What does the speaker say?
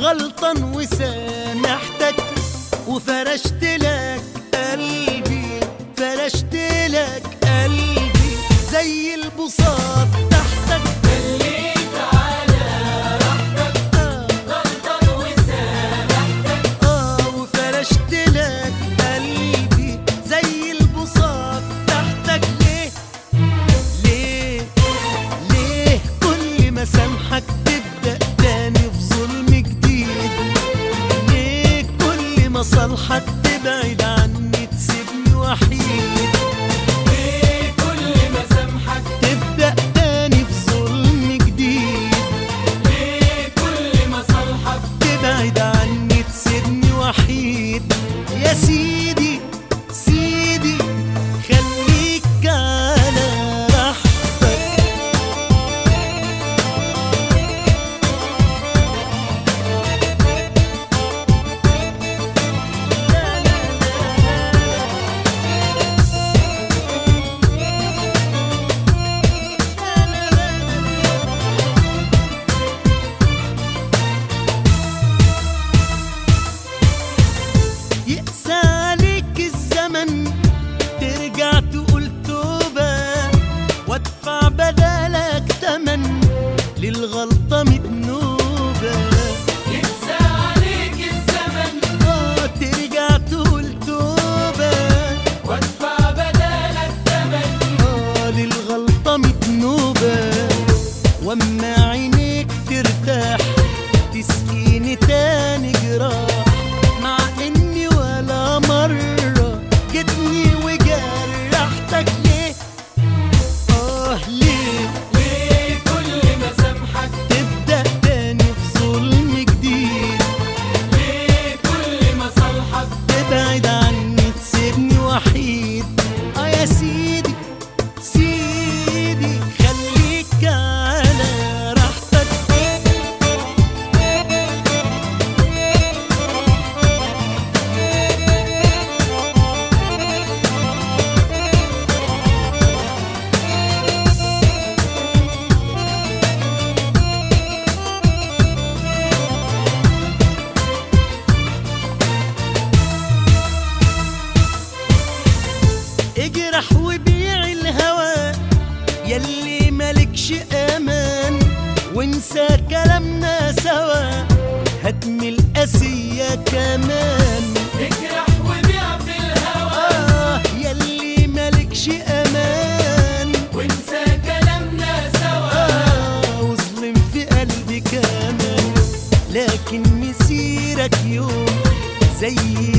غلطان وسامحتك وفرشت لك قلبي فرشت لك قلبي زي البساط تحتك خليك على راحتك آه غلطان وسامحتك آه وفرشت لك قلبي زي البساط تحتك ليه ليه ليه كل ما سامحك تبدأ تاني في ظلم جديد ليه كل ما صالحك تبعد عني تسيبني وحيد ليه كل ما سامحك تبدأ تاني في ظلم جديد ليه كل ما صالحك تبعد عني تسيبني وحيد يا سيدي سيدي خليك على راحتك يقسى عليك الزمن ترجع تقول توبة وادفع بدالك تمن للغلطة مذنوبة يقسى عليك الزمن آه ترجع تقول توبة وادفع بدالك ثمن آه للغلطة مذنوبة واما عينيك ترتاح تسقيني تاني جراح مع اني ولا مرة جيتني وجرحتك ليه اه ليه ليه كل ما سامحك تبدأ تاني في ظلم جديد ليه كل ما صالحك تبعد عني تسيبني وحيد اه يا سيدي سيدي خليك على راحتك اجرح وبيع الهوى يلي مالكش امان وانسى كلامنا سوا هدم القاسية كمان اجرح وبيع في الهوى آه يلي مالكش امان وانسى كلامنا سوا آه واظلم في قلبي كمان لكن مسيرك يوم زي